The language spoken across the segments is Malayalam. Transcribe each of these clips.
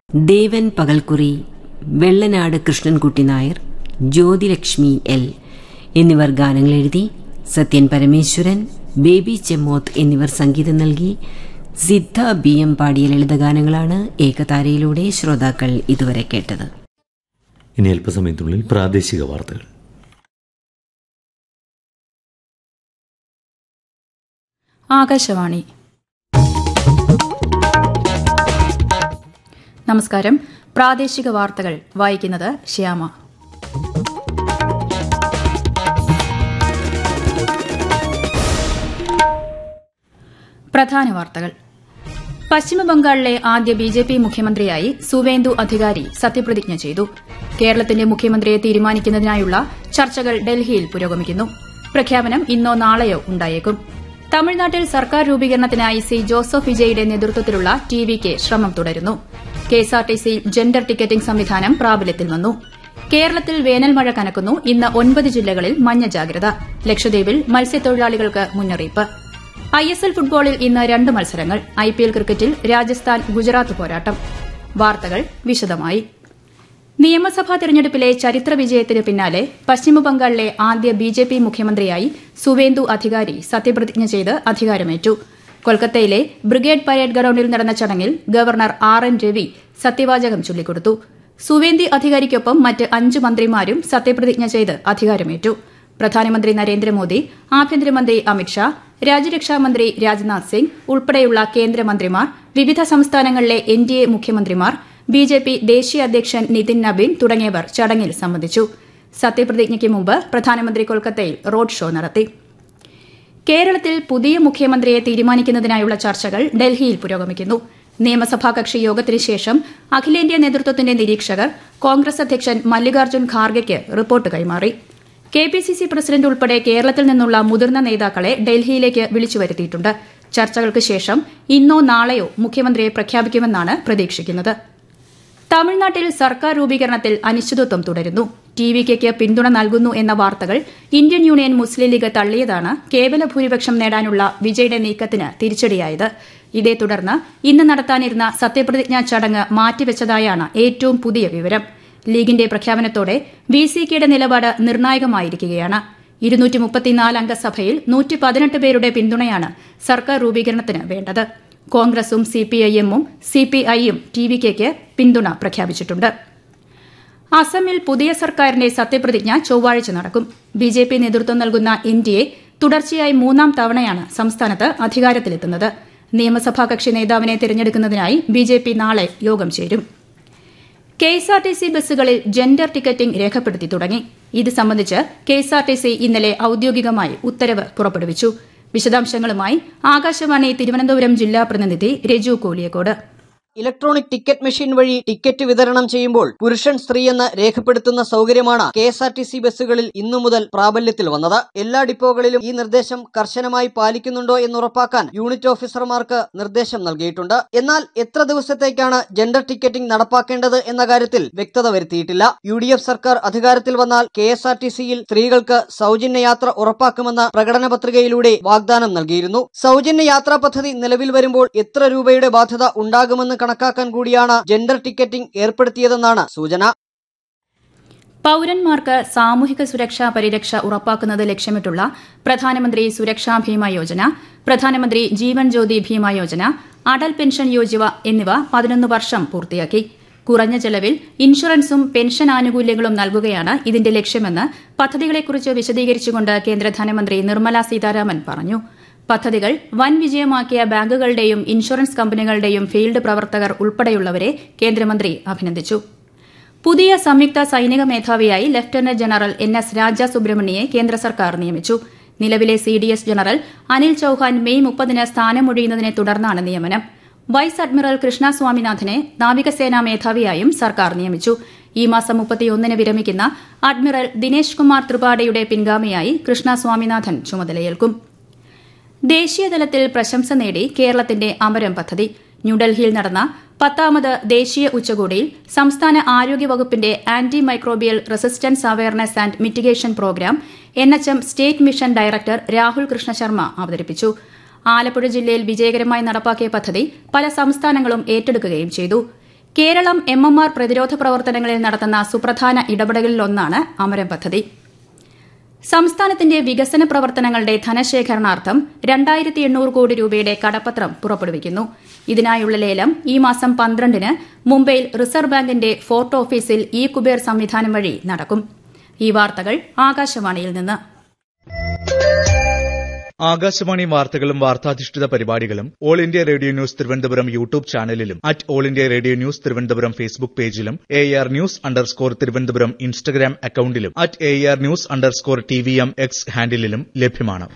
ദേവൻ പകൽക്കുറി വെള്ളനാട് കൃഷ്ണൻകുട്ടി നായർ ജ്യോതിലക്ഷ്മി എൽ എന്നിവർ ഗാനങ്ങൾ എഴുതി സത്യൻ പരമേശ്വരൻ ബേബി ചെമ്മോത്ത് എന്നിവർ സംഗീതം നൽകി സിദ്ധ ബി എം പാടിയ ലളിതഗാനങ്ങളാണ് ഏകതാരയിലൂടെ ശ്രോതാക്കൾ ഇതുവരെ കേട്ടത് ഇനി അല്പസമയത്തിനുള്ളിൽ പ്രാദേശിക വാർത്തകൾ ആകാശവാണി നമസ്കാരം പ്രാദേശിക വാർത്തകൾ വായിക്കുന്നത് ശ്യാമ പ്രധാന വാർത്തകൾ പശ്ചിമബംഗാളിലെ ആദ്യ ബി ജെ പി മുഖ്യമന്ത്രിയായി സുവേന്ദു അധികാരി സത്യപ്രതിജ്ഞ ചെയ്തു കേരളത്തിന്റെ മുഖ്യമന്ത്രിയെ തീരുമാനിക്കുന്നതിനായുള്ള ചർച്ചകൾ ഡൽഹിയിൽ പുരോഗമിക്കുന്നു പ്രഖ്യാപനം ഇന്നോ നാളെയോ ഉണ്ടായേക്കും തമിഴ്നാട്ടിൽ സർക്കാർ രൂപീകരണത്തിനായി സി ജോസഫ് വിജയുടെ നേതൃത്വത്തിലുള്ള ടി വിക്ക് ശ്രമം തുടരുന്നു കെഎസ്ആർടിസി ജെൻഡർ ടിക്കറ്റിംഗ് സംവിധാനം പ്രാബല്യത്തിൽ വന്നു കേരളത്തിൽ വേനൽ മഴ കനക്കുന്നു ഇന്ന് ഒൻപത് ജില്ലകളിൽ മഞ്ഞ ജാഗ്രത ലക്ഷദ്വീപിൽ മത്സ്യത്തൊഴിലാളികൾക്ക് മുന്നറിയിപ്പ് ഐ എസ് എൽ ഫുട്ബോളിൽ ഇന്ന് രണ്ട് മത്സരങ്ങൾ ഐ പി എൽ ക്രിക്കറ്റിൽ രാജസ്ഥാൻ ഗുജറാത്ത് പോരാട്ടം വാർത്തകൾ വിശദമായി നിയമസഭാ തെരഞ്ഞെടുപ്പിലെ ചരിത്ര വിജയത്തിന് പിന്നാലെ പശ്ചിമബംഗാളിലെ ആദ്യ ബി ജെ പി മുഖ്യമന്ത്രിയായി സുവേന്ദു അധികാരി സത്യപ്രതിജ്ഞ ചെയ്ത് അധികാരമേറ്റു കൊൽക്കത്തയിലെ ബ്രിഗേഡ് പരേഡ് ഗ്രൌണ്ടിൽ നടന്ന ചടങ്ങിൽ ഗവർണർ ആർ എൻ രവി സത്യവാചകം ചൊല്ലിക്കൊടുത്തു സുവേന്ദി അധികാരിക്കൊപ്പം മറ്റ് അഞ്ച് മന്ത്രിമാരും സത്യപ്രതിജ്ഞ ചെയ്ത് അധികാരമേറ്റു പ്രധാനമന്ത്രി നരേന്ദ്രമോദി ആഭ്യന്തരമന്ത്രി അമിത്ഷാ രാജ്യരക്ഷാമന്ത്രി രാജ്നാഥ് സിംഗ് ഉൾപ്പെടെയുള്ള കേന്ദ്രമന്ത്രിമാർ വിവിധ സംസ്ഥാനങ്ങളിലെ എൻ ഡി എ മുഖ്യമന്ത്രിമാർ ബി ജെ പി ദേശീയ അധ്യക്ഷൻ നിതിൻ നബീൻ തുടങ്ങിയവർ ചടങ്ങിൽ സംബന്ധിച്ചു സത്യപ്രതിജ്ഞയ്ക്ക് മുമ്പ് പ്രധാനമന്ത്രി കൊൽക്കത്തയിൽ റോഡ് ഷോ നടത്തി കേരളത്തിൽ പുതിയ മുഖ്യമന്ത്രിയെ തീരുമാനിക്കുന്നതിനായുള്ള ചർച്ചകൾ ഡൽഹിയിൽ പുരോഗമിക്കുന്നു നിയമസഭാ കക്ഷി യോഗത്തിന് ശേഷം അഖിലേന്ത്യാ നേതൃത്വത്തിന്റെ നിരീക്ഷകർ കോൺഗ്രസ് അധ്യക്ഷൻ മല്ലികാർജ്ജുൻ ഖാർഗെയ്ക്ക് റിപ്പോർട്ട് കൈമാറി K P C C president ഉൾപ്പെടെ കേരളത്തിൽ നിന്നുള്ള മുതിർന്ന നേതാക്കളെ ഡൽഹിയിലേക്ക് വിളിച്ചു വരുത്തിയിട്ടുണ്ട് ചർച്ചകൾക്ക് ശേഷം ഇന്നോ നാളെയോ മുഖ്യമന്ത്രിയെ പ്രഖ്യാപിക്കുമെന്നാണ് പ്രതീക്ഷിക്കുന്നത് തമിഴ്നാട്ടിൽ സർക്കാർ രൂപീകരണത്തിൽ അനിശ്ചിതത്വം തുടരുന്നു ടി വി കെക്ക് പിന്തുണ നൽകുന്നു എന്ന വാർത്തകൾ ഇന്ത്യൻ യൂണിയൻ മുസ്ലിം ലീഗ് തള്ളിയതാണ് കേവല ഭൂരിപക്ഷം നേടാനുള്ള വിജയുടെ നീക്കത്തിന് തിരിച്ചടിയായത് ഇതേ തുടർന്ന് ഇന്ന് നടത്താനിരുന്ന സത്യപ്രതിജ്ഞാ ചടങ്ങ് മാറ്റിവെച്ചതായാണ് ഏറ്റവും പുതിയ വിവരം ലീഗിന്റെ പ്രഖ്യാപനത്തോടെ വി സി കെയുടെ നിലപാട് നിർണായകമായിരിക്കുകയാണ് ഇരുന്നൂറ്റി മുപ്പത്തിനാല് അംഗ സഭയിൽ നൂറ്റി പതിനെട്ട് പേരുടെ പിന്തുണയാണ് സർക്കാർ രൂപീകരണത്തിന് വേണ്ടത് കോൺഗ്രസും സിപിഐഎമ്മും സിപിഐയും ടി വി കെക്ക് പിന്തുണ പ്രഖ്യാപിച്ചിട്ടുണ്ട് അസമിൽ പുതിയ സർക്കാരിന്റെ സത്യപ്രതിജ്ഞ ചൊവ്വാഴ്ച നടക്കും ബി ജെ പി നേതൃത്വം നൽകുന്ന എൻ ഡി എ തുടർച്ചയായി മൂന്നാം തവണയാണ് സംസ്ഥാനത്ത് അധികാരത്തിലെത്തുന്നത് നിയമസഭാ കക്ഷി നേതാവിനെ തിരഞ്ഞെടുക്കുന്നതിനായി ബി ജെ പി നാളെ യോഗം ചേരും കെഎസ്ആർടിസി ബസ്സുകളിൽ ജെൻഡർ ടിക്കറ്റിംഗ് രേഖപ്പെടുത്തി തുടങ്ങി ഇത് സംബന്ധിച്ച് കെഎസ്ആർടിസി ഇന്നലെ ഔദ്യോഗികമായി ഉത്തരവ് പുറപ്പെടുവിച്ചു വിശദാംശങ്ങളുമായി ആകാശവാണി തിരുവനന്തപുരം ജില്ലാ പ്രതിനിധി Raju Koliyakode electronic ticket machine വഴി ടിക്കറ്റ് വിതരണം ചെയ്യുമ്പോൾ പുരുഷൻ സ്ത്രീ എന്ന് രേഖപ്പെടുത്തുന്ന സൗകര്യമാണ് K S R T C ബസ്സുകളിൽ ഇന്നു മുതൽ പ്രാബല്യത്തിൽ വന്നത് എല്ലാ ഡിപ്പോകളിലും ഈ നിർദ്ദേശം കർശനമായി പാലിക്കുന്നുണ്ടോ എന്ന് ഉറപ്പാക്കാൻ യൂണിറ്റ് ഓഫീസർമാർക്ക് നിർദ്ദേശം നൽകിയിട്ടുണ്ട് എന്നാൽ എത്ര ദിവസത്തേക്കാണ് ജെൻഡർ ടിക്കറ്റിംഗ് നടപ്പാക്കേണ്ടത് എന്ന കാര്യത്തിൽ വ്യക്തത വരുത്തിയിട്ടില്ല യു ഡി എഫ് സർക്കാർ അധികാരത്തിൽ വന്നാൽ കെ എസ് ആർ ടി സിയിൽ സ്ത്രീകൾക്ക് സൗജന്യ യാത്ര ഉറപ്പാക്കുമെന്ന പ്രകടന പത്രികയിലൂടെ വാഗ്ദാനം നൽകിയിരുന്നു സൗജന്യ യാത്രാ പദ്ധതി നിലവിൽ വരുമ്പോൾ എത്ര രൂപയുടെ ബാധ്യത ഉണ്ടാകുമെന്ന് കണക്കാക്കാൻ കൂടിയാണ് ജെൻഡർ ടിക്കറ്റിംഗ് ഏർപ്പെടുത്തിയതെന്നാണ് സൂചന പൌരന്മാർക്ക് സാമൂഹിക സുരക്ഷാ പരിരക്ഷ ഉറപ്പാക്കുന്നത് ലക്ഷ്യമിട്ടുള്ള പ്രധാനമന്ത്രി സുരക്ഷാ ഭീമ യോജന പ്രധാനമന്ത്രി ജീവൻ ജ്യോതി ഭീമ യോജന അടൽ പെൻഷൻ യോജന എന്നിവ പതിനൊന്ന് വർഷം പൂർത്തിയാക്കി കുറഞ്ഞ ചെലവിൽ ഇൻഷുറൻസും പെൻഷൻ ആനുകൂല്യങ്ങളും നൽകുകയാണ് ഇതിന്റെ ലക്ഷ്യമെന്ന് പദ്ധതികളെക്കുറിച്ച് വിശദീകരിച്ചുകൊണ്ട് കേന്ദ്ര ധനമന്ത്രി നിർമ്മല സീതാരാമൻ പറഞ്ഞു പദ്ധതികൾ വൻ വിജയമാക്കിയ ബാങ്കുകളുടെയും ഇൻഷുറൻസ് കമ്പനികളുടെയും ഫീൽഡ് പ്രവർത്തകർ ഉൾപ്പെടെയുള്ളവരെ കേന്ദ്രമന്ത്രി അഭിനന്ദിച്ചു പുതിയ സംയുക്ത സൈനിക മേധാവിയായി lieutenant general N S Raja Subramani കേന്ദ്ര സർക്കാർ നിയമിച്ചു നിലവിലെ C D S general Anil Chauhan May മുപ്പതിന് സ്ഥാനമൊഴിയുന്നതിനെ തുടർന്നാണ് നിയമനം വൈസ് അഡ്മിറൽ കൃഷ്ണ സ്വാമിനാഥനെ നാവികസേനാ മേധാവിയായും സർക്കാർ നിയമിച്ചു ഈ മാസം മുപ്പത്തിയൊന്നിന് വിരമിക്കുന്ന അഡ്മിറൽ ദിനേശ് കുമാർ ത്രിപാഠിയുടെ പിൻഗാമിയായി കൃഷ്ണ സ്വാമിനാഥൻ ചുമതലയേൽക്കും ദേശീയതലത്തിൽ പ്രശംസ നേടി കേരളത്തിന്റെ അമരം പദ്ധതി ന്യൂഡൽഹിയിൽ നടന്ന പത്താമത് ദേശീയ ഉച്ചകോടിയിൽ സംസ്ഥാന ആരോഗ്യവകുപ്പിന്റെ antimicrobial resistance awareness and mitigation programme N H M state mission director Rahul Krishna Sharma അവതരിപ്പിച്ചു ആലപ്പുഴ ജില്ലയിൽ വിജയകരമായി നടപ്പാക്കിയ പദ്ധതി പല സംസ്ഥാനങ്ങളും ഏറ്റെടുക്കുകയും ചെയ്തു കേരളം എം എം ആർ പ്രതിരോധ പ്രവർത്തനങ്ങളിൽ നടത്തുന്ന സുപ്രധാന ഇടപെടലിലൊന്നാണ് അമരം പദ്ധതി സംസ്ഥാനത്തിന്റെ വികസന പ്രവർത്തനങ്ങളുടെ ധനശേഖരണാർത്ഥം രണ്ടായിരത്തി എണ്ണൂറ് കോടി രൂപയുടെ കടപ്പത്രം പുറപ്പെടുവിക്കുന്നു ഇതിനായുള്ള ലേലം ഈ മാസം പന്ത്രണ്ടിന് മുംബൈയിൽ റിസർവ് ബാങ്കിന്റെ ഫോർട്ട് ഓഫീസിൽ ഇ കുബേർ സംവിധാനം വഴി നടക്കും ഈ വാർത്തകൾ ആകാശവാണിയിൽ നിന്ന് ആകാശവാണി വാർത്തകളും വാർത്താധിഷ്ഠിത പരിപാടികളും all India radio news Thiruvananthapuram YouTube ചാനലിലും at all India radio news Thiruvananthapuram Facebook പേജിലും A R news underscore Thiruvananthapuram Instagram അക്കൌണ്ടിലും at A R news underscore T V M X ഹാൻഡിലും ലഭ്യമാണ്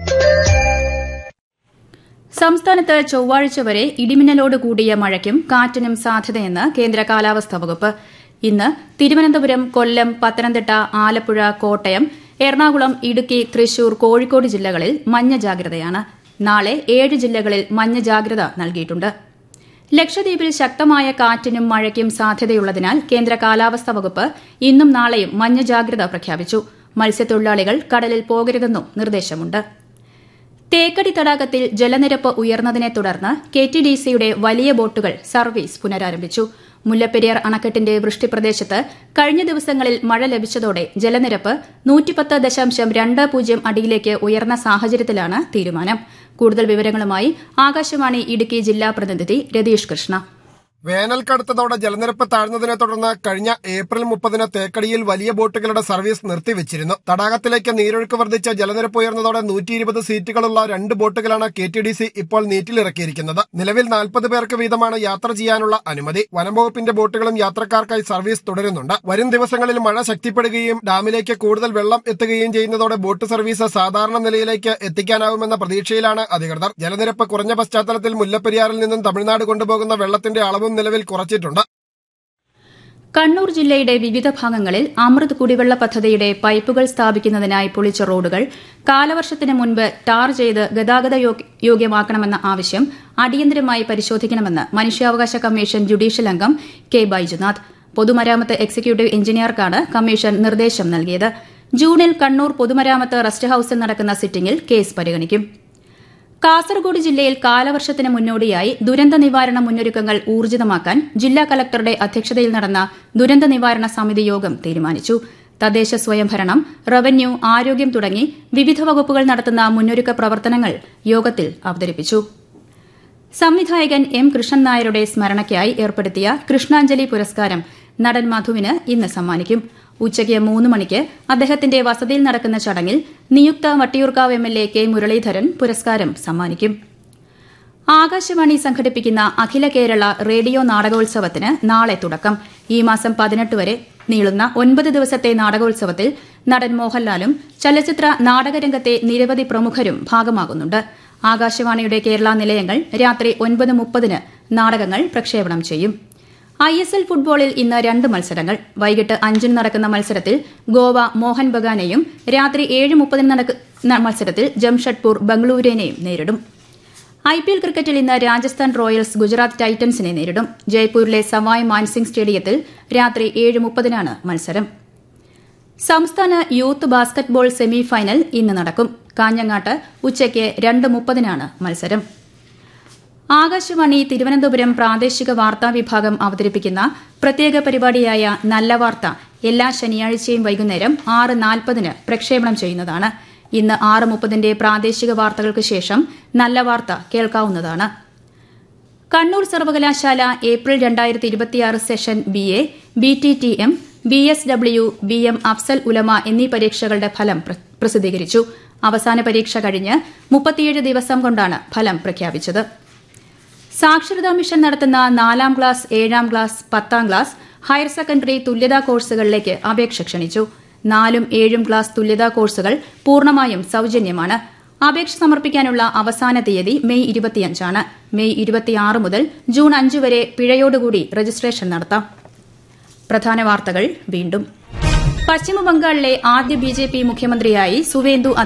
സംസ്ഥാനത്ത് ചൊവ്വാഴ്ച വരെ ഇടിമിന്നലോട് കൂടിയ മഴയ്ക്കും കാറ്റിനും സാധ്യതയെന്ന് കേന്ദ്ര കാലാവസ്ഥാ വകുപ്പ് ഇന്ന് തിരുവനന്തപുരം കൊല്ലം പത്തനംതിട്ട ആലപ്പുഴ കോട്ടയം എറണാകുളം ഇടുക്കി തൃശൂർ കോഴിക്കോട് ജില്ലകളിൽ മഞ്ഞ ജാഗ്രതയാണ് നാളെ ഏഴ് ജില്ലകളിൽ മഞ്ഞ ജാഗ്രത നൽകിയിട്ടുണ്ട് ലക്ഷദ്വീപിൽ ശക്തമായ കാറ്റിനും മഴയ്ക്കും സാധ്യതയുള്ളതിനാൽ കേന്ദ്ര കാലാവസ്ഥാ വകുപ്പ് ഇന്നും നാളെയും മഞ്ഞ ജാഗ്രത പ്രഖ്യാപിച്ചു മത്സ്യത്തൊഴിലാളികൾ കടലിൽ പോകരുതെന്നും നിർദ്ദേശമുണ്ട് തേക്കടി തടാകത്തിൽ ജലനിരപ്പ് ഉയർന്നതിനെ തുടർന്ന് കെ ടി ഡി സിയുടെ വലിയ ബോട്ടുകൾ സർവീസ് പുനരാരംഭിച്ചു മുല്ലപ്പെരിയാർ അണക്കെട്ടിന്റെ വൃഷ്ടിപ്രദേശത്ത് കഴിഞ്ഞ ദിവസങ്ങളിൽ മഴ ലഭിച്ചതോടെ ജലനിരപ്പ് നൂറ്റിപ്പത്ത് ദശാംശം രണ്ട് പൂജ്യം അടിയിലേക്ക് ഉയർന്ന സാഹചര്യത്തിലാണ് തീരുമാനം കൂടുതൽ വിവരങ്ങളുമായി ആകാശവാണി ഇടുക്കി ജില്ലാ പ്രതിനിധി രതീഷ് കൃഷ്ണ വേനൽ കടുത്തതോടെ ജലനിരപ്പ് താഴ്ന്നതിനെ തുടർന്ന് കഴിഞ്ഞ ഏപ്രിൽ മുപ്പതിന് തേക്കടിയിൽ വലിയ ബോട്ടുകളുടെ സർവീസ് നിർത്തിവച്ചിരുന്നു തടാകത്തിലേക്ക് നീരൊഴുക്ക് വർദ്ധിച്ച ജലനിരപ്പ് ഉയർന്നതോടെ നൂറ്റി ഇരുപത് സീറ്റുകളുള്ള രണ്ട് ബോട്ടുകളാണ് കെ ടി ഡി സി ഇപ്പോൾ നീറ്റിലിറക്കിയിരിക്കുന്നത് നിലവിൽ നാൽപ്പത് പേർക്ക് വീതമാണ് യാത്ര ചെയ്യാനുള്ള അനുമതി വനംവകുപ്പിന്റെ ബോട്ടുകളും യാത്രക്കാർക്കായി സർവീസ് തുടരുന്നുണ്ട് വരും ദിവസങ്ങളിൽ മഴ ശക്തിപ്പെടുകയും ഡാമിലേക്ക് കൂടുതൽ വെള്ളം എത്തുകയും ചെയ്യുന്നതോടെ ബോട്ട് സർവീസ് സാധാരണ നിലയിലേക്ക് എത്തിക്കാനാവുമെന്ന പ്രതീക്ഷയിലാണ് അധികൃതർ ജലനിരപ്പ് കുറഞ്ഞ പശ്ചാത്തലത്തിൽ മുല്ലപ്പെരിയാറിൽ നിന്നും തമിഴ്നാട് കൊണ്ടുപോകുന്ന വെള്ളത്തിന്റെ അളവും നിലവിൽ കുറച്ചിട്ടുണ്ട് കണ്ണൂർ ജില്ലയുടെ വിവിധ ഭാഗങ്ങളിൽ അമൃത് കുടിവെള്ള പദ്ധതിയുടെ പൈപ്പുകൾ സ്ഥാപിക്കുന്നതിനായി പൊളിച്ച റോഡുകൾ കാലവർഷത്തിന് മുൻപ് ടാർ ചെയ്ത് ഗതാഗത യോഗ്യമാക്കണമെന്ന ആവശ്യം അടിയന്തരമായി പരിശോധിക്കണമെന്ന് മനുഷ്യാവകാശ കമ്മീഷൻ ജുഡീഷ്യൽ അംഗം കെ ബൈജുനാഥ് പൊതുമരാമത്ത് എക്സിക്യൂട്ടീവ് എഞ്ചിനീയർക്കാണ് കമ്മീഷൻ നിർദ്ദേശം നൽകിയത് ജൂണിൽ കണ്ണൂർ പൊതുമരാമത്ത് റെസ്റ്റ് ഹൌസിൽ നടക്കുന്ന സിറ്റിംഗിൽ കേസ് പരിഗണിക്കും കാസർഗോഡ് ജില്ലയിൽ കാലവർഷത്തിന് മുന്നോടിയായി ദുരന്ത നിവാരണ മുന്നൊരുക്കങ്ങൾ ഊർജിതമാക്കാൻ ജില്ലാ കലക്ടറുടെ അധ്യക്ഷതയിൽ നടന്ന ദുരന്ത നിവാരണ സമിതി യോഗം തീരുമാനിച്ചു തദ്ദേശ സ്വയംഭരണം റവന്യൂ ആരോഗ്യം തുടങ്ങി വിവിധ വകുപ്പുകൾ നടത്തുന്ന മുന്നൊരുക്ക പ്രവർത്തനങ്ങൾ യോഗത്തിൽ അവതരിപ്പിച്ചു സംവിധായകൻ എം കൃഷ്ണൻ നായരുടെ സ്മരണയ്ക്കായി ഏർപ്പെടുത്തിയ കൃഷ്ണാഞ്ജലി പുരസ്കാരം നടൻ മധുവിന് ഇന്ന് സമ്മാനിക്കും ഉച്ചയ്ക്ക് മൂന്ന് മണിക്ക് അദ്ദേഹത്തിന്റെ വസതിയിൽ നടക്കുന്ന ചടങ്ങിൽ നിയുക്ത Vattiyoorkavu M L A K Muraleedharan പുരസ്കാരം സമ്മാനിക്കും ആകാശവാണി സംഘടിപ്പിക്കുന്ന അഖില കേരള റേഡിയോ നാടകോത്സവത്തിന് നാളെ തുടക്കം ഈ മാസം പതിനെട്ട് വരെ നീളുന്ന ഒൻപത് ദിവസത്തെ നാടകോത്സവത്തിൽ നടൻ മോഹൻലാലും ചലച്ചിത്ര നാടകരംഗത്തെ നിരവധി പ്രമുഖരും ഭാഗമാകുന്നുണ്ട് ആകാശവാണിയുടെ കേരള നിലയങ്ങൾ രാത്രി ഒൻപത് മുപ്പതിന് നാടകങ്ങൾ പ്രക്ഷേപണം ചെയ്യും ഐ എസ് എൽ ഫുട്ബോളിൽ ഇന്ന് രണ്ട് മത്സരങ്ങൾ വൈകിട്ട് അഞ്ചിന് നടക്കുന്ന മത്സരത്തിൽ ഗോവ മോഹൻ ബഗാനെയും രാത്രി ഏഴ് മുപ്പതിന് നടക്കുന്ന മത്സരത്തിൽ ജംഷഡ്പൂർ ബംഗളൂരുവിനെയും നേരിടും ഐ പി എൽ ക്രിക്കറ്റിൽ ഇന്ന് രാജസ്ഥാൻ റോയൽസ് ഗുജറാത്ത് ടൈറ്റൻസിനെ നേരിടും ജയ്പൂരിലെ സവായ് മാൻസിംഗ് സ്റ്റേഡിയത്തിൽ രാത്രി ഏഴ് മുപ്പതിനാണ് മത്സരം സംസ്ഥാന യൂത്ത് ബാസ്കറ്റ്ബോൾ സെമി ഫൈനൽ ഇന്ന് നടക്കും കാഞ്ഞങ്ങാട്ട് ഉച്ചയ്ക്ക് രണ്ട് മുപ്പതിനാണ് മത്സരം ആകാശവാണി തിരുവനന്തപുരം പ്രാദേശിക വാർത്താ വിഭാഗം അവതരിപ്പിക്കുന്ന പ്രത്യേക പരിപാടിയായ നല്ല വാർത്ത എല്ലാ ശനിയാഴ്ചയും വൈകുന്നേരം ആറ് നാൽപ്പതിന് പ്രക്ഷേപണം ചെയ്യുന്നതാണ് ഇന്ന് ആറ് മുപ്പതിന്റെ പ്രാദേശിക വാർത്തകൾക്ക് ശേഷം നല്ല വാർത്ത കേൾക്കാവുന്നതാണ് കണ്ണൂർ സർവകലാശാല ഏപ്രിൽ രണ്ടായിരത്തി ഇരുപത്തിയാറ് session B A B T T M B S W B M Afzal Ulama എന്നീ പരീക്ഷകളുടെ ഫലം പ്രസിദ്ധീകരിച്ചു അവസാന പരീക്ഷ കഴിഞ്ഞ് മുപ്പത്തിയേഴ് ദിവസം കൊണ്ടാണ് ഫലം പ്രഖ്യാപിച്ചത് സാക്ഷരതാ മിഷൻ നടത്തുന്ന നാലാം ക്ലാസ് ഏഴാം ക്ലാസ് പത്താം ക്ലാസ് ഹയർ സെക്കൻഡറി തുല്യതാ കോഴ്സുകളിലേക്ക് അപേക്ഷ ക്ഷണിച്ചു നാലും ഏഴും ക്ലാസ് തുല്യതാ കോഴ്സുകൾ പൂർണ്ണമായും സൌജന്യമാണ് അപേക്ഷ സമർപ്പിക്കാനുള്ള അവസാന തീയതി മെയ് ഇരുപത്തിയഞ്ചാണ് മെയ് ഇരുപത്തിയാറ് മുതൽ ജൂൺ അഞ്ച് വരെ പിഴയോടുകൂടി രജിസ്ട്രേഷൻ നടത്താം പ്രധാന വാർത്തകൾ വീണ്ടും പശ്ചിമബംഗാളിലെ ആദ്യ ബി ജെ പി മുഖ്യമന്ത്രിയായി സുവേന്ദു